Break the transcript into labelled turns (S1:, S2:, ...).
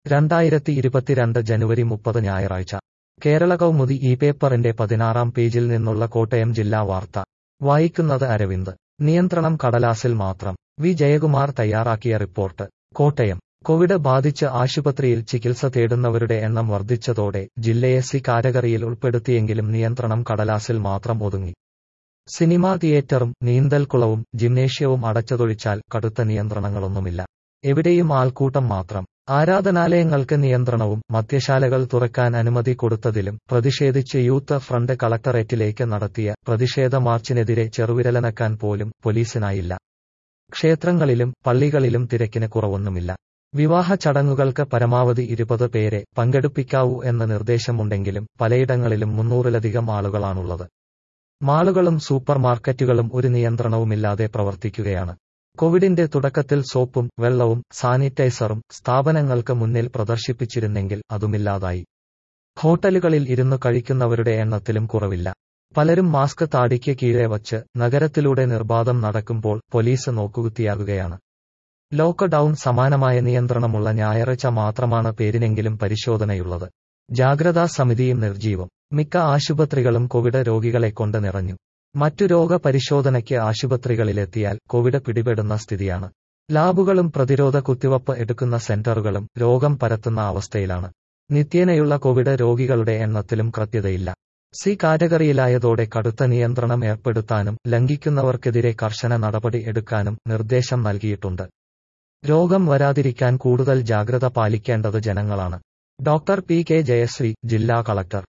S1: രണ്ടായിരത്തി ഇരുപത്തിരണ്ട് ജനുവരി മുപ്പത് ഞായറാഴ്ച കേരള കൗമുദി ഈ പേപ്പറിന്റെ പതിനാറാം പേജിൽ നിന്നുള്ള കോട്ടയം ജില്ലാ വാർത്ത വായിക്കുന്നത് അരവിന്ദ് നിയന്ത്രണം കടലാസിൽ മാത്രം വി ജയകുമാർ തയ്യാറാക്കിയ റിപ്പോർട്ട് കോട്ടയം കോവിഡ് ബാധിച്ച് ആശുപത്രിയിൽ ചികിത്സ തേടുന്നവരുടെ എണ്ണം വർദ്ധിച്ചതോടെ ജില്ലയെ സി കാറ്റഗറിയിൽ ഉൾപ്പെടുത്തിയെങ്കിലും നിയന്ത്രണം കടലാസിൽ മാത്രം ഒതുങ്ങി സിനിമാ തിയേറ്ററും നീന്തൽക്കുളവും ജിംനേഷ്യവും അടച്ചതൊഴിച്ചാൽ കടുത്ത നിയന്ത്രണങ്ങളൊന്നുമില്ല എവിടെയും ആൾക്കൂട്ടം മാത്രം ആരാധനാലയങ്ങൾക്ക് നിയന്ത്രണവും മദ്യശാലകൾ തുറക്കാൻ അനുമതി കൊടുത്തതിലും പ്രതിഷേധിച്ച് യൂത്ത് ഫ്രണ്ട് കളക്ടറേറ്റിലേക്ക് നടത്തിയ പ്രതിഷേധ മാർച്ചിനെതിരെ ചെറുവിരലനക്കാൻ പോലും പോലീസിനായില്ല ക്ഷേത്രങ്ങളിലും പള്ളികളിലും തിരക്കിന് കുറവൊന്നുമില്ല വിവാഹ ചടങ്ങുകൾക്ക് പരമാവധി ഇരുപത് പേരെ പങ്കെടുപ്പിക്കാവൂ എന്ന നിർദ്ദേശമുണ്ടെങ്കിലും പലയിടങ്ങളിലും മുന്നൂറിലധികം ആളുകളാണുള്ളത് മാളുകളും സൂപ്പർ മാർക്കറ്റുകളും ഒരു നിയന്ത്രണവുമില്ലാതെ പ്രവർത്തിക്കുകയാണ് കോവിഡിന്റെ തുടക്കത്തിൽ സോപ്പും വെള്ളവും സാനിറ്റൈസറും സ്ഥാപനങ്ങൾക്ക് മുന്നിൽ പ്രദർശിപ്പിച്ചിരുന്നെങ്കിൽ അതുമില്ലാതായി ഹോട്ടലുകളിൽ ഇരുന്നു കഴിക്കുന്നവരുടെ എണ്ണത്തിലും കുറവില്ല പലരും മാസ്ക് താടിക്ക് കീഴെ വച്ച് നഗരത്തിലൂടെ നിർബാധം നടക്കുമ്പോൾ പോലീസ് നോക്കുകുത്തിയാകുകയാണ് ലോക്ക്ഡൌൺ സമാനമായ നിയന്ത്രണമുള്ള ഞായറാഴ്ച മാത്രമാണ് പേരിനെങ്കിലും പരിശോധനയുള്ളത് ജാഗ്രതാ സമിതിയും നിർജീവം മിക്ക ആശുപത്രികളും കോവിഡ് രോഗികളെ കൊണ്ട് നിറഞ്ഞു മറ്റു രോഗപരിശോധനയ്ക്ക് ആശുപത്രികളിലെത്തിയാൽ കോവിഡ് പിടിപെടുന്ന സ്ഥിതിയാണ് ലാബുകളും പ്രതിരോധ കുത്തിവപ്പ് എടുക്കുന്ന സെന്ററുകളും രോഗം പരത്തുന്ന അവസ്ഥയിലാണ് നിത്യേനയുള്ള കോവിഡ് രോഗികളുടെ എണ്ണത്തിലും കൃത്യതയില്ല സി കാറ്റഗറിയിലായതോടെ കടുത്ത നിയന്ത്രണം ഏർപ്പെടുത്താനും ലംഘിക്കുന്നവർക്കെതിരെ കർശന നടപടി എടുക്കാനും നിർദ്ദേശം നൽകിയിട്ടുണ്ട് രോഗം വരാതിരിക്കാൻ കൂടുതൽ ജാഗ്രത പാലിക്കേണ്ടത് ജനങ്ങളാണ് ഡോക്ടർ പി കെ ജയശ്രീ ജില്ലാ കളക്ടർ